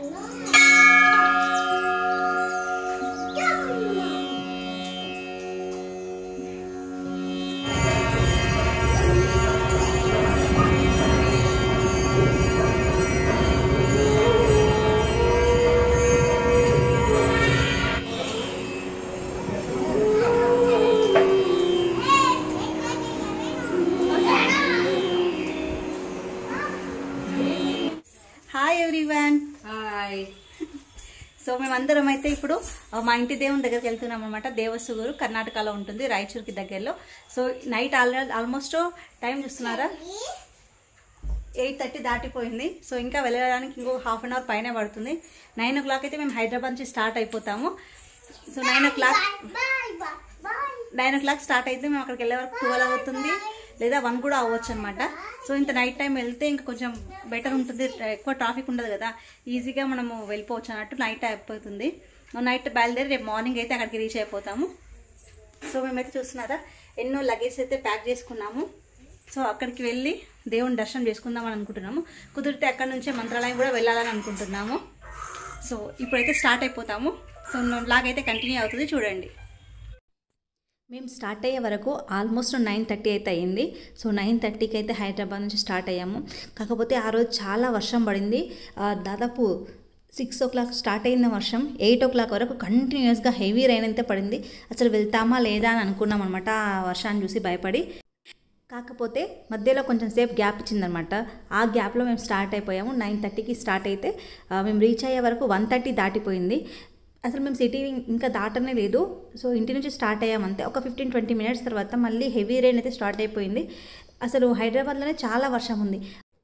Hi everyone hi so మేమందరం అయితే ఇప్పుడు ఆ, మా ఇంటి దేవుని దగ్గరికి వెళ్తున్నాం అనమాట దేవసుగురు కర్ణాటకలో ఉంటుంది రాయచూర్కి దగ్గరలో so night already almost time చూస్తున్నారా ఎయిట్ థర్టీ దాటిపోయింది సో ఇంకా వెళ్ళడానికి ఇంకో హాఫ్ అన్ అవర్ పైన పడుతుంది నైన్ ఓ క్లాక్ అయితే మేము హైదరాబాద్ నుంచి స్టార్ట్ అయిపోతాము so nine o'clock nine o'clock start అయితే మేము అక్కడికి వెళ్ళే వరకు ట్వెల్వ్ అవుతుంది లేదా వన్ కూడా అవ్వచ్చు అనమాట సో ఇంత నైట్ టైం వెళ్తే ఇంకా కొంచెం బెటర్ ఉంటుంది ఎక్కువ ట్రాఫిక్ ఉండదు కదా ఈజీగా మనము వెళ్ళిపోవచ్చు అన్నట్టు నైట్ అయిపోతుంది నైట్ బయలుదేరి రేపు మార్నింగ్ అయితే అక్కడికి రీచ్ అయిపోతాము సో మేమైతే చూస్తున్నారా ఎన్నో లగేజ్ అయితే ప్యాక్ చేసుకున్నాము సో అక్కడికి వెళ్ళి దేవుని దర్శనం చేసుకుందామని అనుకుంటున్నాము కుదిరితే అక్కడ నుంచే మంత్రాలయం కూడా వెళ్ళాలని అనుకుంటున్నాము సో ఇప్పుడైతే స్టార్ట్ అయిపోతాము సో లాగైతే కంటిన్యూ అవుతుంది చూడండి మేము స్టార్ట్ అయ్యే వరకు ఆల్మోస్ట్ నైన్ థర్టీ అయితే అయ్యింది సో నైన్ థర్టీకి అయితే హైదరాబాద్ నుంచి స్టార్ట్ అయ్యాము కాకపోతే ఆ రోజు చాలా వర్షం పడింది ఆ, దాదాపు సిక్స్ ఓ క్లాక్ స్టార్ట్ అయిన వర్షం ఎయిట్ ఓ క్లాక్ వరకు కంటిన్యూస్గా హెవీ రైన్ అయితే పడింది అసలు వెళ్తామా లేదా అని అనుకున్నాం అనమాట ఆ వర్షాన్ని చూసి భయపడి కాకపోతే మధ్యలో కొంచెం సేపు గ్యాప్ ఇచ్చిందనమాట ఆ గ్యాప్లో మేము స్టార్ట్ అయిపోయాము నైన్ థర్టీకి స్టార్ట్ అయితే ఆ, మేము రీచ్ అయ్యే వరకు వన్ థర్టీ దాటిపోయింది అసలు మేము సిటీ ఇంకా దాటనే లేదు సో ఇంటి నుంచి స్టార్ట్ అయ్యామంతే ఒక ఫిఫ్టీన్ ట్వంటీ మినిట్స్ తర్వాత మళ్ళీ హెవీ రెయిన్ అయితే స్టార్ట్ అయిపోయింది అసలు హైదరాబాద్లోనే చాలా వర్షం ఉంది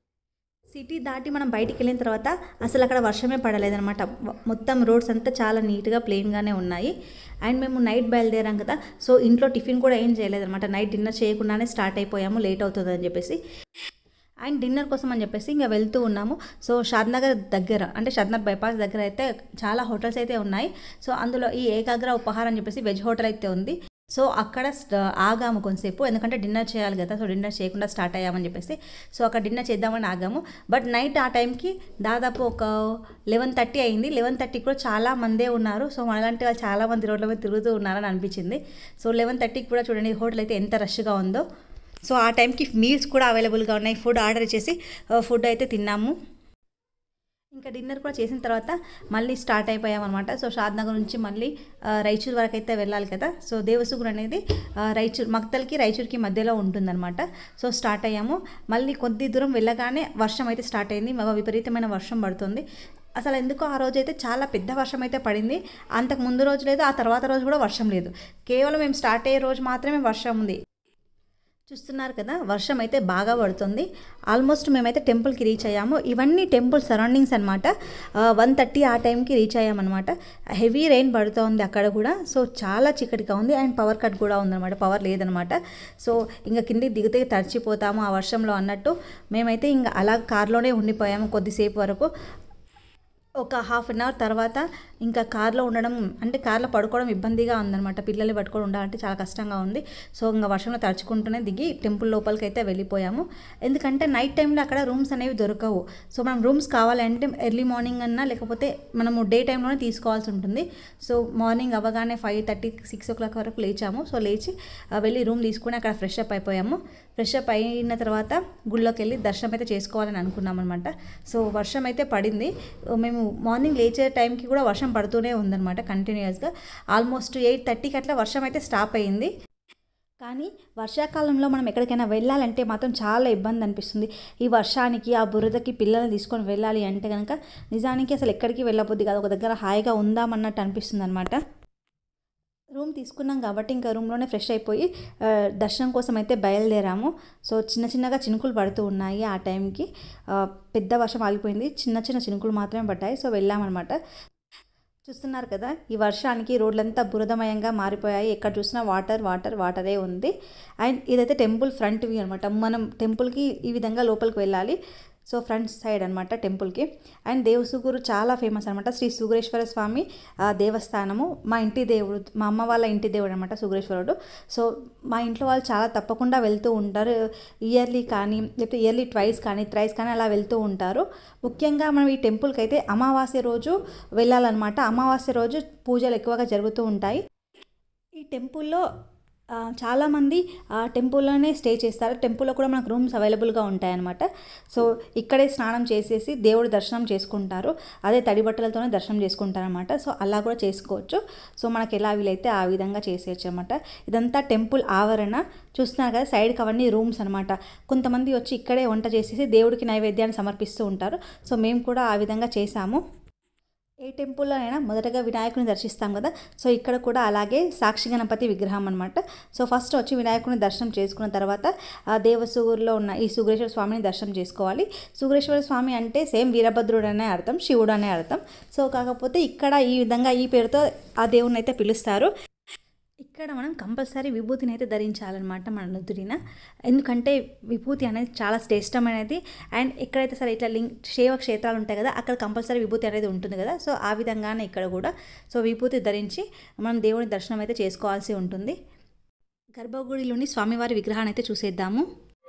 సిటీ దాటి మనం బయటికి వెళ్ళిన తర్వాత అసలు అక్కడ వర్షమే పడలేదన్నమాట మొత్తం రోడ్స్ అంతా చాలా నీట్గా ప్లెయిన్గానే ఉన్నాయి అండ్ మేము నైట్ బయలుదేరాం కదా సో ఇంట్లో టిఫిన్ కూడా ఏం చేయలేదన్నమాట నైట్ డిన్నర్ చేయకుండానే స్టార్ట్ అయిపోయాము లేట్ అవుతుంది అని చెప్పేసి అండ్ డిన్నర్ కోసం అని చెప్పేసి ఇంకా వెళ్తూ ఉన్నాము సో షాద్నగర్ దగ్గర అంటే షాద్నగర్ బైపాస్ దగ్గర అయితే చాలా హోటల్స్ అయితే ఉన్నాయి సో అందులో ఈ ఏకాగ్ర ఉపహారం అని చెప్పేసి వెజ్ హోటల్ అయితే ఉంది సో అక్కడ స్ట్- ఆగాము కొంతసేపు ఎందుకంటే డిన్నర్ చేయాలి కదా సో డిన్నర్ చేయకుండా స్టార్ట్ అయ్యామని చెప్పేసి సో అక్కడ డిన్నర్ చేద్దామని ఆగాము బట్ నైట్ ఆ టైంకి దాదాపు ఒక లెవెన్ థర్టీ అయింది లెవెన్ థర్టీకి కూడా చాలా మందే ఉన్నారు సో మనలాంటి వాళ్ళు చాలా మంది రోడ్ల మీద తిరుగుతూ ఉన్నారని అనిపించింది సో లెవెన్ థర్టీకి కూడా చూడండి హోటల్ అయితే ఎంత రష్గా ఉందో సో ఆ టైంకి మీల్స్ కూడా అవైలబుల్గా ఉన్నాయి ఫుడ్ ఆర్డర్ చేసి ఫుడ్ అయితే తిన్నాము ఇంకా డిన్నర్ కూడా చేసిన తర్వాత మళ్ళీ స్టార్ట్ అయిపోయామన్నమాట సో షాద్నగర్ నుంచి మళ్ళీ ఆ, రాయచూర్ వరకు అయితే వెళ్ళాలి కదా సో దేవసుగురు అనేది ఆ, రాయచూర్ మక్తల్కి రాయచూర్కి మధ్యలో ఉంటుందన్నమాట సో స్టార్ట్ అయ్యాము మళ్ళీ కొద్ది దూరం వెళ్ళగానే వర్షం అయితే స్టార్ట్ అయింది మగ విపరీతమైన వర్షం పడుతుంది అసలు ఎందుకో ఆ రోజు అయితే చాలా పెద్ద వర్షం అయితే పడింది అంతకు ముందు రోజు లేదు ఆ తర్వాత రోజు కూడా వర్షం లేదు కేవలం మేము స్టార్ట్ అయ్యే రోజు మాత్రమే వర్షం ఉంది చూస్తున్నారు కదా వర్షం అయితే బాగా పడుతుంది ఆల్మోస్ట్ మేమైతే టెంపుల్కి రీచ్ అయ్యాము ఇవన్నీ టెంపుల్ సరౌండింగ్స్ అనమాట వన్ థర్టీ ఆ టైంకి రీచ్ అయ్యామన్నమాట హెవీ రెయిన్ పడుతోంది అక్కడ కూడా సో చాలా చీకటిగా ఉంది అండ్ పవర్ కట్ కూడా ఉందన్నమాట పవర్ లేదనమాట సో ఇంకా కిందికి దిగితే తడిచిపోతాము ఆ వర్షంలో అన్నట్టు మేమైతే ఇంకా అలా కార్లోనే ఉండిపోయాము కొద్దిసేపు వరకు ఒక హాఫ్ అన్ అవర్ తర్వాత ఇంకా కార్లో ఉండడం అంటే కార్లో పడుకోవడం ఇబ్బందిగా ఉందన్నమాట పిల్లల్ని పట్టుకొని ఉండాలంటే చాలా కష్టంగా ఉంది సో ఇంకా వర్షంలో తడుచుకుంటూనే దిగి టెంపుల్ లోపలికి అయితే వెళ్ళిపోయాము ఎందుకంటే నైట్ టైంలో అక్కడ రూమ్స్ అనేవి దొరకవు సో మనం రూమ్స్ కావాలంటే ఎర్లీ మార్నింగ్ అన్నా లేకపోతే మనము డే టైంలోనే తీసుకోవాల్సి ఉంటుంది సో మార్నింగ్ అవ్వగానే five thirty six o'clock వరకు లేచాము సో లేచి ఆ, వెళ్ళి రూమ్ తీసుకొని అక్కడ ఫ్రెష్ అప్ అయిపోయాము ఫ్రెష్ అప్ అయిన తర్వాత గుళ్ళోకి వెళ్ళి దర్శనం అయితే చేసుకోవాలని అనుకున్నాం అనమాట సో వర్షం అయితే పడింది మేము మార్నింగ్ లేచే టైంకి కూడా వర్షం పడుతూనే ఉందన్నమాట కంటిన్యూస్గా ఆల్మోస్ట్ ఎయిట్ థర్టీకి అట్లా వర్షం అయితే స్టాప్ అయ్యింది కానీ వర్షాకాలంలో మనం ఎక్కడికైనా వెళ్ళాలంటే మాత్రం చాలా ఇబ్బంది అనిపిస్తుంది ఈ వర్షానికి ఆ బురదకి పిల్లల్ని తీసుకొని వెళ్ళాలి అంటే కనుక నిజానికి అసలు ఎక్కడికి వెళ్ళబుద్ది కాదు ఒక దగ్గర హాయిగా ఉందామన్నట్టు అనిపిస్తుంది అనమాట రూమ్ తీసుకున్నాం కాబట్టి ఇంకా రూమ్లోనే ఫ్రెష్ అయిపోయి ఆ, దర్శనం కోసం అయితే బయలుదేరాము సో చిన్న చిన్నగా చినుకులు పడుతూ ఉన్నాయి ఆ టైంకి ఆ, పెద్ద వర్షం ఆగిపోయింది చిన్న చిన్న చినుకులు మాత్రమే పడ్డాయి సో వెళ్ళామన్నమాట చూస్తున్నారు కదా ఈ వర్షానికి రోడ్లంతా బురదమయంగా మారిపోయాయి ఎక్కడ చూసినా వాటర్ వాటర్ వాటరే ఉంది అండ్ ఇదైతే టెంపుల్ ఫ్రంట్ వ్యూ అనమాట మనం టెంపుల్కి ఈ విధంగా లోపలికి వెళ్ళాలి సో ఫ్రంట్ సైడ్ అనమాట టెంపుల్కి అండ్ దేవసుగురు చాలా ఫేమస్ అనమాట శ్రీ సుగురేశ్వర స్వామి ఆ, దేవస్థానము మా ఇంటి దేవుడు మా అమ్మ వాళ్ళ ఇంటి దేవుడు అనమాట సుగురేశ్వరుడు సో మా ఇంట్లో వాళ్ళు చాలా తప్పకుండా వెళ్తూ ఉంటారు ఇయర్లీ కానీ లేకపోతే ఇయర్లీ ట్వైస్ కానీ థ్రైస్ కానీ అలా వెళ్తూ ఉంటారు ముఖ్యంగా మనం ఈ టెంపుల్కి అయితే అమావాస్య రోజు వెళ్ళాలన్నమాట అమావాస్య రోజు పూజలు ఎక్కువగా జరుగుతూ ఉంటాయి ఈ టెంపుల్లో ఆ, చాలామంది ఆ టెంపుల్లోనే స్టే చేస్తారు టెంపుల్లో కూడా మనకు రూమ్స్ అవైలబుల్గా ఉంటాయన్నమాట సో ఇక్కడే స్నానం చేసేసి దేవుడి దర్శనం చేసుకుంటారు అదే తడి బట్టలతోనే దర్శనం చేసుకుంటారనమాట సో అలా కూడా చేసుకోవచ్చు సో మనకి ఎలా వీలైతే ఆ విధంగా చేసేయచ్చు అనమాట ఇదంతా టెంపుల్ ఆవరణ చూస్తున్నారు కదా సైడ్కి అవన్నీ రూమ్స్ అనమాట కొంతమంది వచ్చి ఇక్కడే వంట చేసేసి దేవుడికి నైవేద్యాన్ని సమర్పిస్తూ ఉంటారు సో మేము కూడా ఆ విధంగా చేశాము ఏ టెంపుల్లో అయినా మొదటగా వినాయకుని దర్శిస్తాం కదా సో ఇక్కడ కూడా అలాగే సాక్షి గణపతి విగ్రహం అనమాట సో ఫస్ట్ వచ్చి వినాయకుని దర్శనం చేసుకున్న తర్వాత ఆ దేవసుగురులో ఉన్న ఈ సుగ్రేశ్వర స్వామిని దర్శనం చేసుకోవాలి సుగ్రేశ్వర స్వామి అంటే సేమ్ వీరభద్రుడు అనే అర్థం శివుడు అనే అర్థం సో కాకపోతే ఇక్కడ ఈ విధంగా ఈ పేరుతో ఆ దేవుని అయితే పిలుస్తారు ఇక్కడ మనం కంపల్సరీ విభూతిని అయితే ధరించాలన్నమాట మన నుదురిన ఎందుకంటే విభూతి అనేది చాలా శ్రేష్టమైనది అండ్ ఎక్కడైతే సరే ఇట్లా లింగ్ శైవ క్షేత్రాలు ఉంటాయి కదా అక్కడ కంపల్సరీ విభూతి అనేది ఉంటుంది కదా సో ఆ విధంగానే ఇక్కడ కూడా సో విభూతి ధరించి మనం దేవుని దర్శనం అయితే చేసుకోవాల్సి ఉంటుంది గర్భగుడిలోని స్వామివారి విగ్రహాన్ని అయితే చూసేద్దాము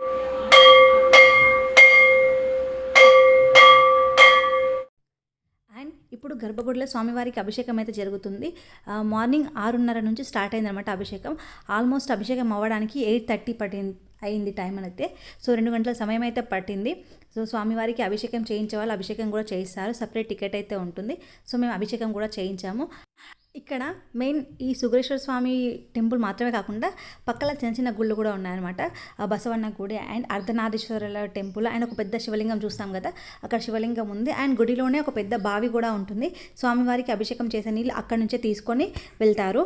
అండ్ ఇప్పుడు గర్భగుడిలో స్వామివారికి అభిషేకం అయితే జరుగుతుంది ఆ, మార్నింగ్ ఆరున్నర నుంచి స్టార్ట్ అయిందనమాట అభిషేకం ఆల్మోస్ట్ అభిషేకం అవ్వడానికి ఎయిట్ థర్టీ పట్టింది అయింది టైం అయితే సో రెండు గంటల సమయం అయితే పట్టింది సో స్వామివారికి అభిషేకం చేయించే వాళ్ళు అభిషేకం కూడా చేయిస్తారు సపరేట్ టికెట్ అయితే ఉంటుంది సో మేము అభిషేకం కూడా చేయించాము ఇక్కడ మెయిన్ ఈ సుగ్రేశ్వర స్వామి టెంపుల్ మాత్రమే కాకుండా పక్కల చిన్న చిన్న గుళ్ళు కూడా ఉన్నాయన్నమాట ఆ బసవన్న గుడి అండ్ అర్ధనారీశ్వరుల టెంపుల్ అండ్ ఒక పెద్ద శివలింగం చూస్తాం కదా అక్కడ శివలింగం ఉంది అండ్ గుడిలోనే ఒక పెద్ద బావి కూడా ఉంటుంది స్వామివారికి అభిషేకం చేసే నీళ్ళు అక్కడి నుంచే తీసుకొని వెళ్తారు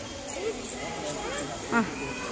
ఆ.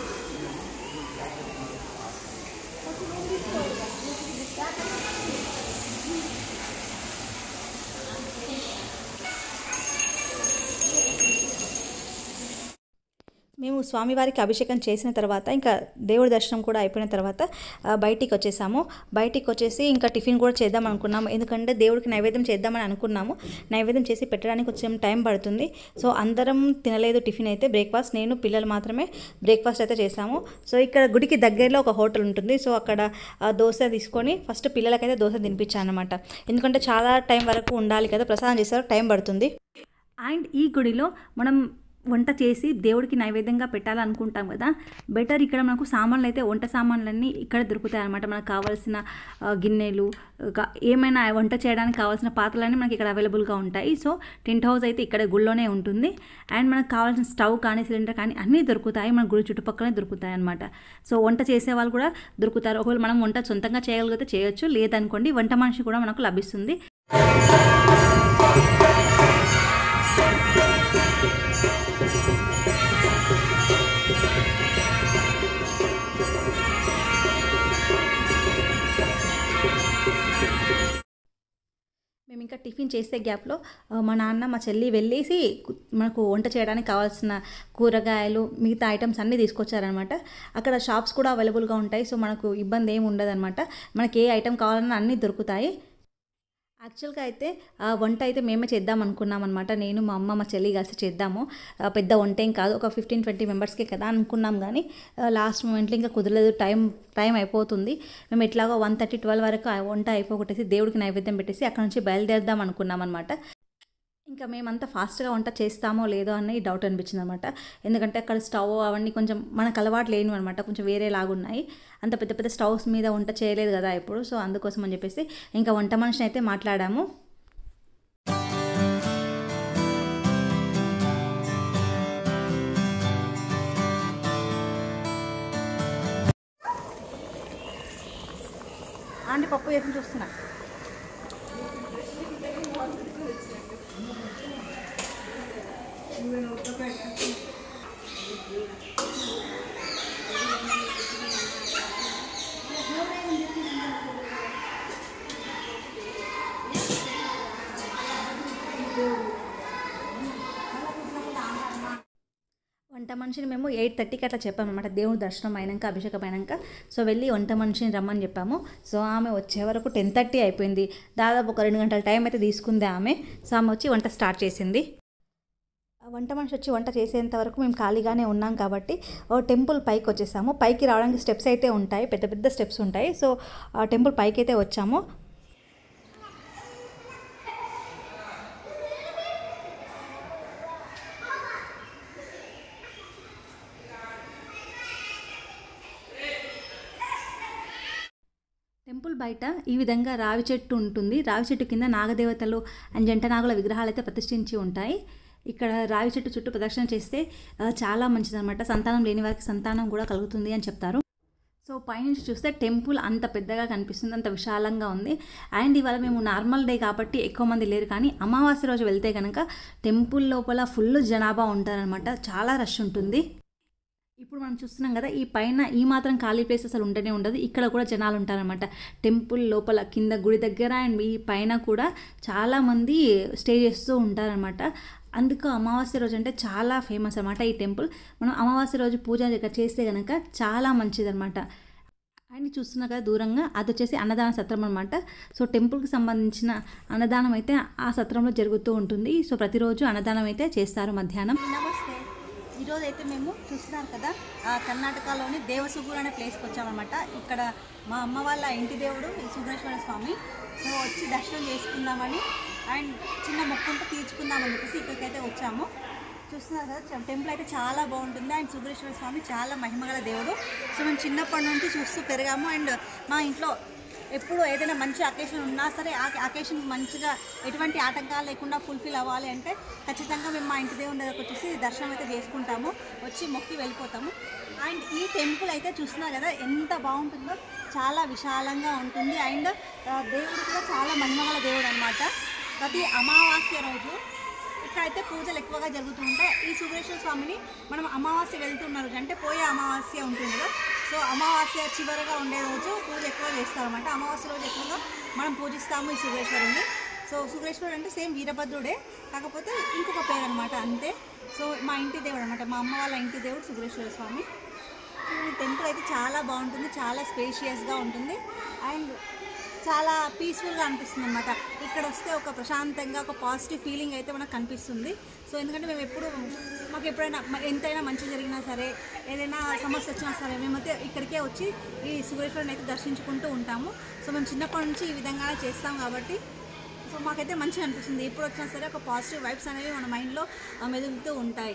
మేము స్వామివారికి అభిషేకం చేసిన తర్వాత ఇంకా దేవుడి దర్శనం కూడా అయిపోయిన తర్వాత ఆ, బయటికి వచ్చేసాము బయటికి వచ్చేసి ఇంకా టిఫిన్ కూడా చేద్దాం అనుకున్నాము ఎందుకంటే దేవుడికి నైవేద్యం చేద్దామని అనుకున్నాము నైవేద్యం చేసి పెట్టడానికి కొంచెం టైం పడుతుంది సో అందరం తినలేదు టిఫిన్ అయితే బ్రేక్ఫాస్ట్ నేను పిల్లలు మాత్రమే బ్రేక్ఫాస్ట్ అయితే చేసాము సో ఇక్కడ గుడికి దగ్గరలో ఒక హోటల్ ఉంటుంది సో అక్కడ ఆ, దోశ తీసుకొని ఫస్ట్ పిల్లలకైతే దోశ తినిపించాను అనమాట ఎందుకంటే చాలా టైం వరకు ఉండాలి కదా ప్రసాదం చేసారు టైం పడుతుంది అండ్ ఈ గుడిలో మనం వంట చేసి దేవుడికి నైవేద్యంగా పెట్టాలనుకుంటాం కదా బెటర్ ఇక్కడ మనకు సామాన్లు అయితే వంట సామాన్లన్నీ ఇక్కడ దొరుకుతాయి అనమాట మనకు కావాల్సిన ఆ, గిన్నెలు ఇంకా ఏమైనా వంట చేయడానికి కావాల్సిన పాత్రలన్నీ మనకి ఇక్కడ అవైలబుల్గా ఉంటాయి సో టెంట్ హౌస్ అయితే ఇక్కడ గుళ్ళోనే ఉంటుంది అండ్ మనకు కావాల్సిన స్టవ్ కానీ సిలిండర్ కానీ అన్నీ దొరుకుతాయి మన గుడి చుట్టుపక్కలనే దొరుకుతాయి అనమాట సో వంట చేసే వాళ్ళు కూడా దొరుకుతారు ఒకవేళ మనం వంట సొంతంగా చేయగలిగితే చేయొచ్చు లేదనుకోండి వంట మనిషి కూడా మనకు లభిస్తుంది మేము ఇంకా టిఫిన్ చేసే గ్యాప్లో ఆ, మా నాన్న మా చెల్లి వెళ్ళేసి కు- మనకు వంట చేయడానికి కావాల్సిన కూరగాయలు మిగతా ఐటమ్స్ అన్నీ తీసుకొచ్చారనమాట అక్కడ షాప్స్ కూడా అవైలబుల్గా ఉంటాయి సో మనకు ఇబ్బంది ఏమి ఉండదన్నమాట మనకి ఏ ఐటమ్ కావాలన్నా అన్నీ దొరుకుతాయి యాక్చువల్గా అయితే ఆ వంట అయితే మేమే చేద్దాం అనుకున్నాం అనమాట నేను మా అమ్మ మా చెల్లి కలిసి చేద్దాము ఆ, పెద్ద వంట ఏం కాదు ఒక ఫిఫ్టీన్ ట్వంటీ మెంబర్స్కే కదా అనుకున్నాం కానీ లాస్ట్ మూమెంట్లో ఇంకా కుదరలేదు టైం టైం అయిపోతుంది మేము ఎట్లాగో వన్ థర్టీ ట్వెల్వ్ వరకు ఆ వంట అయిపోగొట్టేసి దేవుడికి నైవేద్యం పెట్టేసి అక్కడ నుంచి బయలుదేరదాం అనుకున్నాం అనమాట ఇంకా మేమంతా ఫాస్ట్గా వంట చేస్తామో లేదో అని డౌట్ అనిపించింది అనమాట ఎందుకంటే అక్కడ స్టవ్ అవన్నీ కొంచెం మనకు అలవాటు లేనివి అనమాట కొంచెం వేరే లాగున్నాయి అంత పెద్ద పెద్ద స్టవ్స్ మీద వంట చేయలేదు కదా ఇప్పుడు సో అందుకోసం అని చెప్పేసి ఇంకా వంట మనిషిని అయితే మాట్లాడాము ఆంటీ పప్పు వేసి చూస్తున్నా వంట వంట మనిషిని మేము ఎయిట్ థర్టీకి అట్లా చెప్పామన్నమాట దేవుని దర్శనం అయినాక అభిషేకం అయినాక సో వెళ్ళి వంట మనిషిని రమ్మని చెప్పాము సో ఆమె వచ్చే వరకు టెన్ థర్టీ అయిపోయింది దాదాపు ఒక రెండు గంటల టైం అయితే తీసుకుంది ఆమె సో ఆమె వచ్చి వంట స్టార్ట్ చేసింది ఆ వంట మనిషి వచ్చి వంట చేసేంత వరకు మేము ఖాళీగానే ఉన్నాం కాబట్టి ఓ టెంపుల్ పైకి వచ్చేసాము పైకి రావడానికి స్టెప్స్ అయితే ఉంటాయి పెద్ద పెద్ద స్టెప్స్ ఉంటాయి సో ఆ టెంపుల్ పైకి అయితే వచ్చాము టెంపుల్ బయట ఈ విధంగా రావి చెట్టు ఉంటుంది రావి చెట్టు కింద నాగదేవతలు అండ్ జంట నాగుల విగ్రహాలు అయితే ప్రతిష్ఠించి ఉంటాయి ఇక్కడ రావి చెట్టు చుట్టూ ప్రదక్షిణ చేస్తే ఆ, చాలా మంచిదన్నమాట సంతానం లేని వారికి సంతానం కూడా కలుగుతుంది అని చెప్తారు సో పైనుంచి చూస్తే టెంపుల్ అంత పెద్దగా కనిపిస్తుంది అంత విశాలంగా ఉంది అండ్ ఇవాళ మేము నార్మల్ డే కాబట్టి ఎక్కువ మంది లేరు కానీ అమావాస్య రోజు వెళ్తే కనుక టెంపుల్ లోపల ఫుల్ జనాభా ఉంటారనమాట చాలా రష్ ఉంటుంది ఇప్పుడు మనం చూస్తున్నాం కదా ఈ పైన ఈ మాత్రం ఖాళీ ప్లేస్ అసలు ఉండనే ఉండదు ఇక్కడ కూడా జనాలు ఉంటారనమాట టెంపుల్ లోపల కింద గుడి దగ్గర అండ్ ఈ పైన కూడా చాలామంది స్టే చేస్తూ ఉంటారనమాట అందుకు అమావాస్య రోజు అంటే చాలా ఫేమస్ అనమాట ఈ టెంపుల్ మనం అమావాస్య రోజు పూజ దగ్గర చేస్తే కనుక చాలా మంచిదన్నమాట అండ్ చూస్తున్నా కదా దూరంగా అది వచ్చేసి అన్నదాన సత్రం అనమాట సో టెంపుల్కి సంబంధించిన అన్నదానం అయితే ఆ సత్రంలో జరుగుతూ ఉంటుంది సో ప్రతిరోజు అన్నదానం అయితే చేస్తారు మధ్యాహ్నం నమస్తే ఈరోజు అయితే మేము చూస్తున్నాం కదా ఆ కర్ణాటకలోని దేవసుగూరు అనే ప్లేస్కి వచ్చామన్నమాట ఇక్కడ మా అమ్మ వాళ్ళ ఇంటి దేవుడు ఈ సుబ్రహ్మణ్య స్వామి సో వచ్చి దర్శనం చేసుకుందామని అండ్ చిన్న మొక్కుంటే తీర్చుకుందామని చెప్పేసి ఇక్కడికైతే వచ్చాము చూస్తున్నారు కదా చ- టెంపుల్ అయితే చాలా బాగుంటుంది అండ్ సుబ్రేశ్వర స్వామి చాలా మహిమగల దేవుడు సో మేము చిన్నప్పటి నుండి చూస్తూ పెరిగాము అండ్ మా ఇంట్లో ఎప్పుడు ఏదైనా మంచి అకేషన్ ఉన్నా సరే ఆ అకేషన్ మంచిగా ఎటువంటి ఆటంకాలు లేకుండా ఫుల్ఫిల్ అవ్వాలి అంటే ఖచ్చితంగా మేము మా ఇంటి దేవుని దగ్గరకు వచ్చేసి దర్శనం అయితే చేసుకుంటాము వచ్చి మొక్కి వెళ్ళిపోతాము అండ్ ఈ టెంపుల్ అయితే చూస్తున్నారు కదా ఎంత బాగుంటుందో చాలా విశాలంగా ఉంటుంది అండ్ ఆ, దేవుడు కూడా చాలా మహిమగల దేవుడు అనమాట ప్రతి అమావాస్య రోజు ఇక్కడైతే పూజలు ఎక్కువగా జరుగుతూ ఉంటాయి ఈ సుబ్రేశ్వర స్వామిని మనం అమావాస్య వెళ్తున్న రోజు అంటే పోయే అమావాస్య ఉంటుంది కదా సో అమావాస్య చివరగా ఉండే రోజు పూజ ఎక్కువ చేస్తారన్నమాట అమావాస్య రోజు ఎక్కువగా మనం పూజిస్తాము ఈ సుబ్రేశ్వరుని సో సుబ్రేశ్వరుడు అంటే సేమ్ వీరభద్రుడే కాకపోతే ఇంకొక పేరు అనమాట అంతే సో మా ఇంటి దేవుడు అనమాట మా అమ్మ వాళ్ళ ఇంటి దేవుడు సుబ్రేశ్వర స్వామి ఈ టెంపుల్ అయితే చాలా బాగుంటుంది చాలా స్పేషియస్గా ఉంటుంది అండ్ చాలా పీస్ఫుల్గా అనిపిస్తుంది అనమాట ఇక్కడ వస్తే ఒక ప్రశాంతంగా ఒక పాజిటివ్ ఫీలింగ్ అయితే మనకు కనిపిస్తుంది సో ఎందుకంటే మేము ఎప్పుడు మాకు ఎప్పుడైనా మ- ఎంతైనా మంచి జరిగినా సరే ఏదైనా సమస్య వచ్చినా సరే మేమైతే ఇక్కడికే వచ్చి ఈ సురేశ్వరుని అయితే దర్శించుకుంటూ ఉంటాము సో మేము చిన్నప్పటి నుంచి ఈ విధంగానే చేస్తాం కాబట్టి సో మాకైతే మంచిగా అనిపిస్తుంది ఎప్పుడు వచ్చినా సరే ఒక పాజిటివ్ వైబ్స్ అనేవి మన మైండ్లో ఆ, మెదులుతూ ఉంటాయి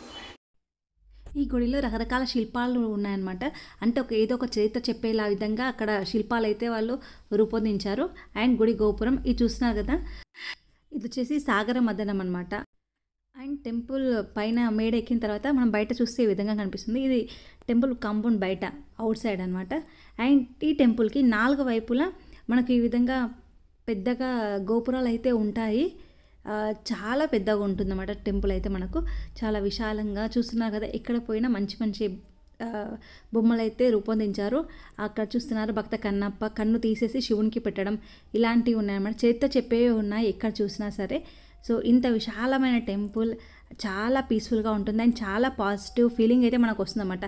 ఈ గుడిలో రకరకాల శిల్పాలు ఉన్నాయన్నమాట అంటే ఒక ఏదో ఒక చరిత్ర చెప్పేలా విధంగా అక్కడ శిల్పాలు అయితే వాళ్ళు రూపొందించారు అండ్ గుడి గోపురం ఇది చూస్తున్నారు కదా ఇది వచ్చేసి సాగర మదనం అనమాట అండ్ టెంపుల్ పైన మేడ ఎక్కిన తర్వాత మనం బయట చూస్తే ఈ విధంగా కనిపిస్తుంది ఇది టెంపుల్ కాంపౌండ్ బయట అవుట్ సైడ్ అనమాట అండ్ ఈ టెంపుల్కి నాలుగు వైపులా మనకు ఈ విధంగా పెద్దగా గోపురాలు అయితే ఉంటాయి ఆ, చాలా పెద్దగా ఉంటుందన్నమాట టెంపుల్ అయితే మనకు చాలా విశాలంగా చూస్తున్నారు కదా ఎక్కడ పోయినా మంచి మంచి ఆ, బొమ్మలు అయితే రూపొందించారు అక్కడ చూస్తున్నారు భక్త కన్నప్ప కన్ను తీసేసి శివునికి పెట్టడం ఇలాంటివి ఉన్నాయన్నమాట చరిత్ర చెప్పేవి ఉన్నాయి ఎక్కడ చూసినా సరే సో ఇంత విశాలమైన టెంపుల్ చాలా పీస్ఫుల్గా ఉంటుంది అండ్ చాలా పాజిటివ్ ఫీలింగ్ అయితే మనకు వస్తుందన్నమాట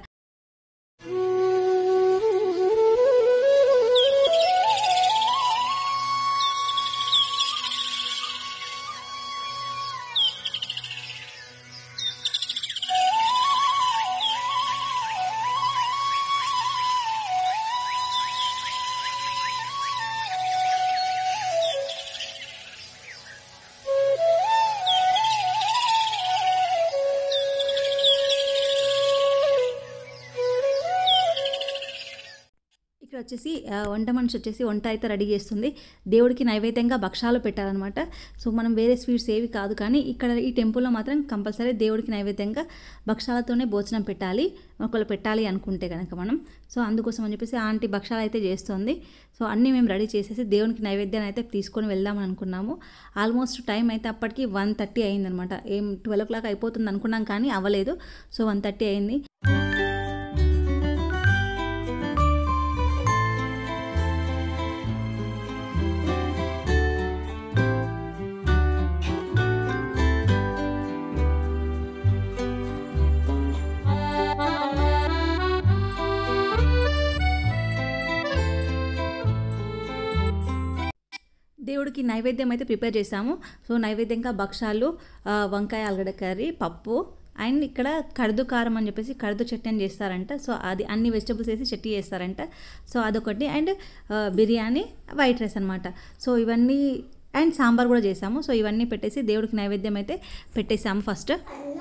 ఇక్కడ వచ్చేసి ఆ, వంట మనిషి వచ్చేసి వంట అయితే రెడీ చేస్తుంది దేవుడికి నైవేద్యంగా భక్షాలు పెట్టాలన్నమాట సో మనం వేరే స్వీట్స్ ఏవి కాదు కానీ ఇక్కడ ఈ టెంపుల్లో మాత్రం కంపల్సరీ దేవుడికి నైవేద్యంగా భక్షాలతోనే భోజనం పెట్టాలి ఒకళ్ళు పెట్టాలి అనుకుంటే కనుక మనం సో అందుకోసం అని చెప్పేసి ఆంటీ భక్షాలు అయితే చేస్తుంది సో అన్నీ మేము రెడీ చేసేసి దేవునికి నైవేద్యాన్ని అయితే తీసుకొని వెళ్దామని అనుకున్నాము ఆల్మోస్ట్ టైం అయితే అప్పటికి వన్ థర్టీ అయిందనమాట ఏం ట్వెల్వ్ ఓ క్లాక్ అయిపోతుంది అనుకున్నాం కానీ అవ్వలేదు సో వన్ థర్టీ అయింది దేవుడికి నైవేద్యం అయితే ప్రిపేర్ చేసాము సో నైవేద్యంగా భక్షాలు ఆ, వంకాయ ఆలుగడ్డ కర్రీ పప్పు అండ్ ఇక్కడ కడుదు కారం అని చెప్పేసి కడుదు చట్నీ అని చేస్తారంట సో అది అన్ని వెజిటబుల్స్ వేసి చట్నీ చేస్తారంట సో అదొకటి అండ్ ఆ, బిర్యానీ వైట్ రైస్ అనమాట సో ఇవన్నీ అండ్ సాంబార్ కూడా చేసాము సో ఇవన్నీ పెట్టేసి దేవుడికి నైవేద్యం అయితే పెట్టేసాము ఫస్ట్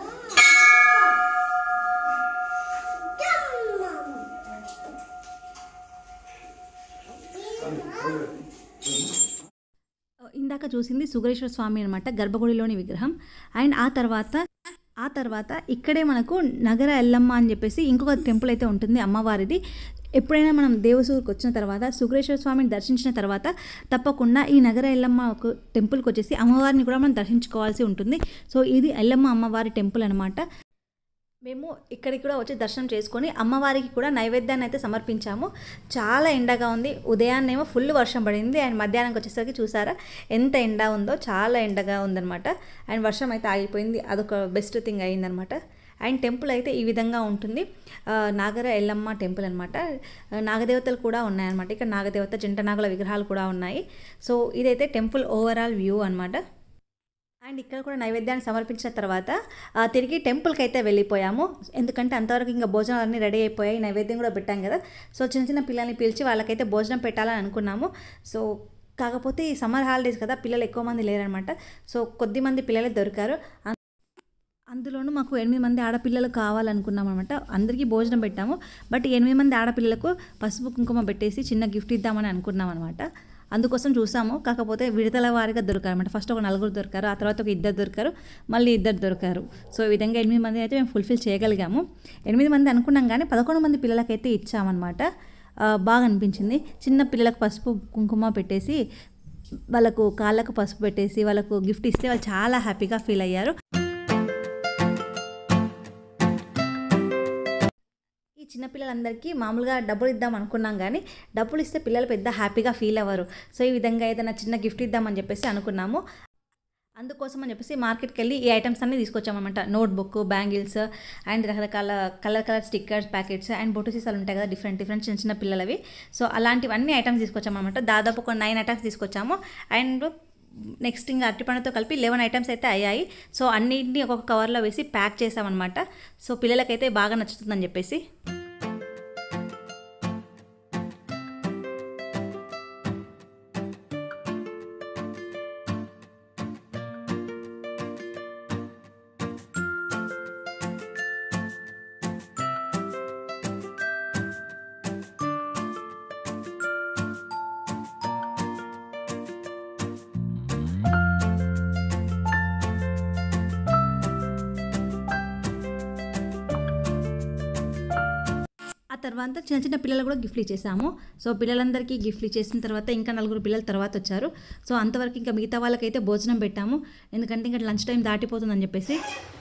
ఇందాక చూసింది సుగరేశ్వర స్వామి అనమాట గర్భగుడిలోని విగ్రహం అండ్ ఆ తర్వాత ఆ తర్వాత ఇక్కడే మనకు నగర ఎల్లమ్మ అని చెప్పేసి ఇంకొక టెంపుల్ అయితే ఉంటుంది అమ్మవారిది ఎప్పుడైనా మనం దేవసూరికి వచ్చిన తర్వాత సుగ్రేశ్వర స్వామిని దర్శించిన తర్వాత తప్పకుండా ఈ నగర ఎల్లమ్మ ఒక టెంపుల్కి వచ్చేసి అమ్మవారిని కూడా మనం దర్శించుకోవాల్సి ఉంటుంది సో ఇది ఎల్లమ్మ అమ్మవారి టెంపుల్ అనమాట మేము ఇక్కడికి కూడా వచ్చి దర్శనం చేసుకొని అమ్మవారికి కూడా నైవేద్యాన్ని అయితే సమర్పించాము చాలా ఎండగా ఉంది ఉదయాన్నేమో ఫుల్ వర్షం పడింది అండ్ మధ్యాహ్నంకి వచ్చేసరికి చూసారా ఎంత ఎండ ఉందో చాలా ఎండగా ఉందన్నమాట అండ్ వర్షం అయితే ఆగిపోయింది అదొక బెస్ట్ థింగ్ అయిందనమాట అండ్ టెంపుల్ అయితే ఈ విధంగా ఉంటుంది ఆ, నాగర ఎల్లమ్మ టెంపుల్ అనమాట నాగదేవతలు కూడా ఉన్నాయన్నమాట ఇక్కడ నాగదేవత జంట నాగుల విగ్రహాలు కూడా ఉన్నాయి సో ఇదైతే టెంపుల్ ఓవరాల్ వ్యూ అనమాట అండ్ ఇక్కడ కూడా నైవేద్యాన్ని సమర్పించిన తర్వాత ఆ, తిరిగి టెంపుల్కి అయితే వెళ్ళిపోయాము ఎందుకంటే అంతవరకు ఇంకా భోజనాలు అన్నీ రెడీ అయిపోయాయి నైవేద్యం కూడా పెట్టాం కదా సో చిన్న చిన్న పిల్లల్ని పిలిచి వాళ్ళకైతే భోజనం పెట్టాలని అనుకున్నాము సో కాకపోతే ఈ సమ్మర్ హాలిడేస్ కదా పిల్లలు ఎక్కువ మంది లేరనమాట సో కొద్ది మంది పిల్లలే దొరికారు అం- అందులోనూ మాకు ఎనిమిది మంది ఆడపిల్లలు కావాలనుకున్నాం అనమాట అందరికీ భోజనం పెట్టాము బట్ ఎనిమిది మంది ఆడపిల్లలకు పసుపు కుంకుమ పెట్టేసి చిన్న గిఫ్ట్ ఇద్దామని అనుకున్నాం అనమాట అందుకోసం చూసాము కాకపోతే విడతల వారిగా దొరికారు అనమాట ఫస్ట్ ఒక నలుగురు దొరికారు ఆ తర్వాత ఒక ఇద్దరు దొరికారు మళ్ళీ ఇద్దరు దొరికారు సో ఈ విధంగా ఎనిమిది మంది అయితే మేము ఫుల్ఫిల్ చేయగలిగాము ఎనిమిది మంది అనుకున్నాం కానీ పదకొండు మంది పిల్లలకైతే ఇచ్చామన్నమాట ఆ, బాగా అనిపించింది చిన్న పిల్లలకు పసుపు కుంకుమ పెట్టేసి వాళ్ళకు కాళ్ళకు పసుపు పెట్టేసి వాళ్ళకు గిఫ్ట్ ఇస్తే వాళ్ళు చాలా హ్యాపీగా ఫీల్ అయ్యారు ఈ చిన్నపిల్లలందరికీ మామూలుగా డబ్బులు ఇద్దాం అనుకున్నాం కానీ డబ్బులు ఇస్తే పిల్లలు పెద్ద హ్యాపీగా ఫీల్ అవ్వరు సో ఈ విధంగా ఏదైనా చిన్న గిఫ్ట్ ఇద్దామని చెప్పేసి అనుకున్నాము అందుకోసం అని చెప్పేసి మార్కెట్కి వెళ్ళి ఈ ఐటమ్స్ అన్ని తీసుకొచ్చామన్నమాట నోట్బుక్ బ్యాంగిల్స్ అండ్ రకరకాల colour colour stickers packets and బొట్టు సీసాలు ఉంటాయి కదా డిఫరెంట్ డిఫరెంట్ చిన్న చిన్న పిల్లలవి సో అలాంటివన్నీ ఐటమ్స్ తీసుకొచ్చామన్నమాట దాదాపు ఒక నైన్ ఐటమ్స్ తీసుకొచ్చాము అండ్ నెక్స్ట్ ఇంకా అరటిపండుతో కలిపి లెవెన్ ఐటమ్స్ అయితే అయ్యాయి సో అన్నింటినీ ఒక్కొక్క కవర్లో వేసి ప్యాక్ చేసామన్నమాట సో పిల్లలకైతే బాగా నచ్చుతుందని చెప్పేసి ఆ తర్వాత చిన్న చిన్న పిల్లలు కూడా గిఫ్ట్లు ఇచ్చేసాము సో పిల్లలందరికీ గిఫ్ట్లు ఇచ్చేసిన తర్వాత ఇంకా నలుగురు పిల్లల తర్వాత వచ్చారు సో అంతవరకు ఇంకా మిగతా వాళ్ళకైతే భోజనం పెట్టాము ఎందుకంటే ఇంకా లంచ్ టైం దాటిపోతుందని చెప్పేసి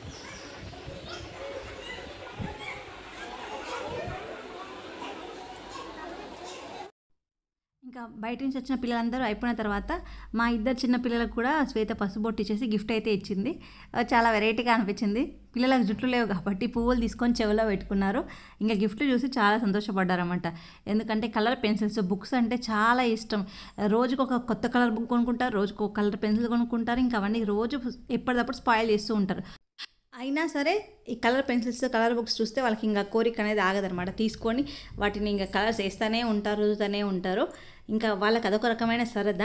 ఇంకా బయట నుంచి వచ్చిన పిల్లలందరూ అయిపోయిన తర్వాత మా ఇద్దరు చిన్న పిల్లలకు కూడా శ్వేత పసుబొట్టు ఇచ్చేసి గిఫ్ట్ అయితే ఇచ్చింది ఆ, చాలా వెరైటీగా అనిపించింది పిల్లలకు జుట్లు లేవు కాబట్టి పువ్వులు తీసుకొని చెవిలో పెట్టుకున్నారు ఇంకా గిఫ్ట్లు చూసి చాలా సంతోషపడ్డారన్నమాట ఎందుకంటే కలర్ పెన్సిల్స్ బుక్స్ అంటే చాలా ఇష్టం రోజుకు ఒక కొత్త కలర్ బుక్ కొనుక్కుంటారు రోజుకు ఒక కలర్ పెన్సిల్ కొనుక్కుంటారు ఇంకా అవన్నీ రోజు ఎప్పటికప్పుడు స్పాయిల్ చేస్తూ ఉంటారు అయినా సరే ఈ కలర్ పెన్సిల్స్ కలర్ బుక్స్ చూస్తే వాళ్ళకి ఇంకా కోరిక అనేది ఆగదనమాట తీసుకొని వాటిని ఇంకా కలర్స్ వేస్తూనే ఉంటారు రుద్దుతూనే ఉంటారు ఇంకా వాళ్ళకి అదొక రకమైన సరదా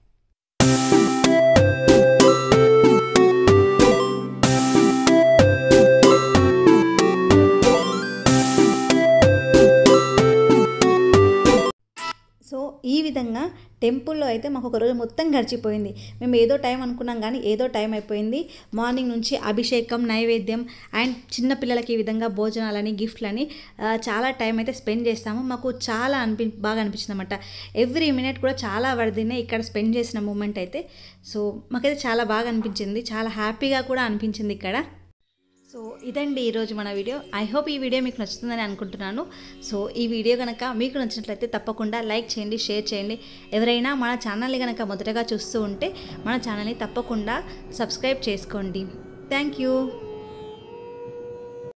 సో ఈ విధంగా టెంపుల్లో అయితే మాకు ఒక రోజు మొత్తం గడిచిపోయింది మేము ఏదో టైం అనుకున్నాం కానీ ఏదో టైం అయిపోయింది మార్నింగ్ నుంచి అభిషేకం నైవేద్యం అండ్ చిన్న పిల్లలకి ఈ విధంగా భోజనాలని గిఫ్ట్లని ఆ, చాలా టైం అయితే స్పెండ్ చేస్తాము మాకు చాలా అనిపి బాగా అనిపించింది అనమాట ఎవ్రీ మినిట్ కూడా చాలా వరదినే ఇక్కడ స్పెండ్ చేసిన మూమెంట్ అయితే సో మాకైతే చాలా బాగా అనిపించింది చాలా హ్యాపీగా కూడా అనిపించింది ఇక్కడ సో ఇదండి ఈరోజు మన వీడియో ఐ హోప్ ఈ వీడియో మీకు నచ్చుతుందని అనుకుంటున్నాను సో ఈ వీడియో కనుక మీకు నచ్చినట్లయితే తప్పకుండా లైక్ చేయండి షేర్ చేయండి ఎవరైనా మన ఛానల్ని కనుక మొదటగా చూస్తూ ఉంటే మన ఛానల్ని తప్పకుండా సబ్స్క్రైబ్ చేసుకోండి థ్యాంక్ యూ